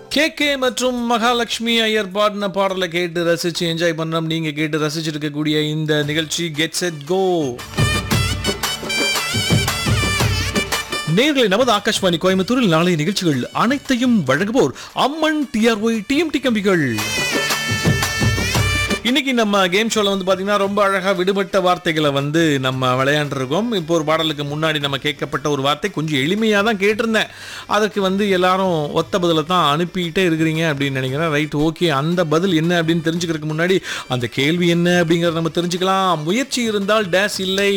K K மற்றும் மகாலட்சுமி ஐயர் பாடின பாடலை கேட்டு ரசிச்சு என்ஜாய் பண்ணோம் நீங்க கேட்டு ரசிச்சு இருக்கக்கூடிய இந்த நிகழ்ச்சி கெட் செட் கோ நேர்களை நமது ஆகாஷ்வாணி கோயம்புத்தூரில் நாளைய நிகழ்ச்சிகள் அனைத்தையும் வழங்குவோர் அம்மன் டிஆர்ஒய் டிஎம்டி கம்பிகள் இன்னைக்கு நம்ம கேம் ஷோல வந்து பாத்தீங்கன்னா ரொம்ப அழகா விடுபட்ட வார்த்தைகளை வந்து நம்ம விளையாண்டுருக்கோம் இப்போ ஒரு பாடலுக்கு முன்னாடி நம்ம கேட்கப்பட்ட ஒரு வார்த்தை கொஞ்சம் எளிமையாக தான் கேட்டிருந்தேன் அதற்கு வந்து எல்லாரும் ஒத்த பதிலை தான் அனுப்பிட்டே இருக்கிறீங்க அப்படின்னு நினைக்கிறேன் ரைட் ஓகே அந்த பதில் என்ன அப்படின்னு தெரிஞ்சுக்கிறதுக்கு முன்னாடி அந்த கேள்வி என்ன அப்படிங்கறத நம்ம தெரிஞ்சுக்கலாம் முயற்சி இருந்தால் டேஸ் இல்லை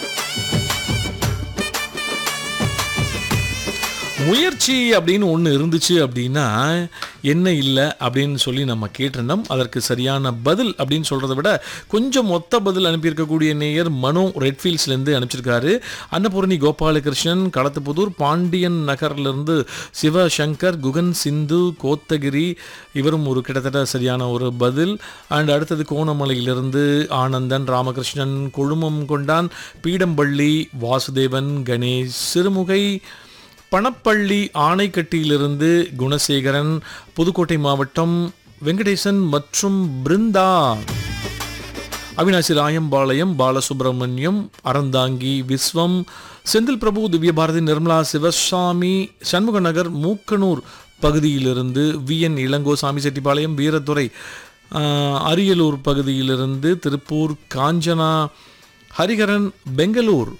முயற்சி அப்படின்னு ஒன்று இருந்துச்சு அப்படின்னா என்ன இல்லை அப்படின்னு சொல்லி நம்ம கேட்டிருந்தோம் அதற்கு சரியான பதில் அப்படின்னு சொல்கிறத விட கொஞ்சம் மொத்த பதில் அனுப்பியிருக்கக்கூடிய நேயர் மனோ ரெட்ஃபீல்ட்ஸ்லேருந்து அனுப்பிச்சிருக்காரு அன்னபூரணி கோபாலகிருஷ்ணன் களத்துப்புதூர் பாண்டியன் நகர்லேருந்து சிவசங்கர் குகன் சிந்து கோத்தகிரி இவரும் ஒரு கிட்டத்தட்ட சரியான ஒரு பதில் அண்ட் அடுத்தது கோணமலையிலிருந்து ஆனந்தன் ராமகிருஷ்ணன் கொழுமம் கொண்டான் பீடம்பள்ளி வாசுதேவன் கணேஷ் சிறுமுகை பணப்பள்ளி ஆணைக்கட்டியிலிருந்து குணசேகரன் புதுக்கோட்டை மாவட்டம் வெங்கடேசன் மற்றும் பிருந்தா அவினாசி ராயம்பாளையம் பாலசுப்ரமணியம் அறந்தாங்கி விஸ்வம் செந்தில் பிரபு திவ்யபாரதி நிர்மலா சிவசாமி சண்முகநகர் மூக்கனூர் பகுதியிலிருந்து வி என் இளங்கோ சாமி செட்டிப்பாளையம் வீரத்துறை ஆஹ், அரியலூர் பகுதியிலிருந்து திருப்பூர் காஞ்சனா ஹரிஹரன் பெங்களூர்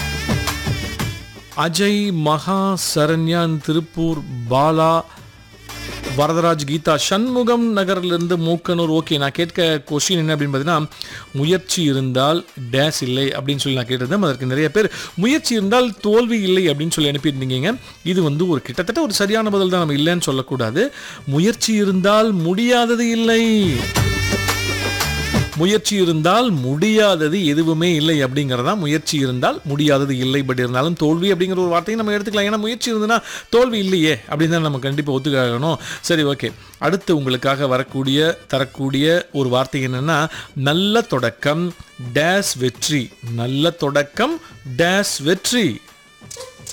அஜய் மகா சரண்யான் திருப்பூர் பாலா வரதராஜ் கீதா சண்முகம் நகர்லேருந்து மூக்கனூர் ஓகே நான் கேட்க கொஷின் என்ன அப்படின்னு பார்த்தீங்கன்னா முயற்சி இருந்தால் டேஸ் இல்லை அப்படின்னு சொல்லி நான் கேட்டிருந்தேன் அதற்கு நிறைய பேர் முயற்சி இருந்தால் தோல்வி இல்லை அப்படின்னு சொல்லி அனுப்பியிருந்தீங்க இது வந்து ஒரு கிட்டத்தட்ட ஒரு சரியான பதில் தான் நம்ம இல்லைன்னு சொல்லக்கூடாது முயற்சி இருந்தால் முடியாதது இல்லை முயற்சி இருந்தால் முடியாதது எதுவுமே இல்லை அப்படிங்கிறதா முயற்சி இருந்தால் முடியாதது இல்லை பட் இருந்தாலும் தோல்வி அப்படிங்கிற ஒரு வார்த்தையை நம்ம எடுத்துக்கலாம் ஏன்னா முயற்சி இருந்ததுன்னா தோல்வி இல்லையே அப்படின்னு தான் நம்ம கண்டிப்பாக ஒத்துக்காகணும் சரி ஓகே அடுத்து உங்களுக்காக வரக்கூடிய தரக்கூடிய ஒரு வார்த்தை என்னன்னா நல்ல தொடக்கம் டேஸ் வெற்றி நல்ல தொடக்கம் டேஸ் வெற்றி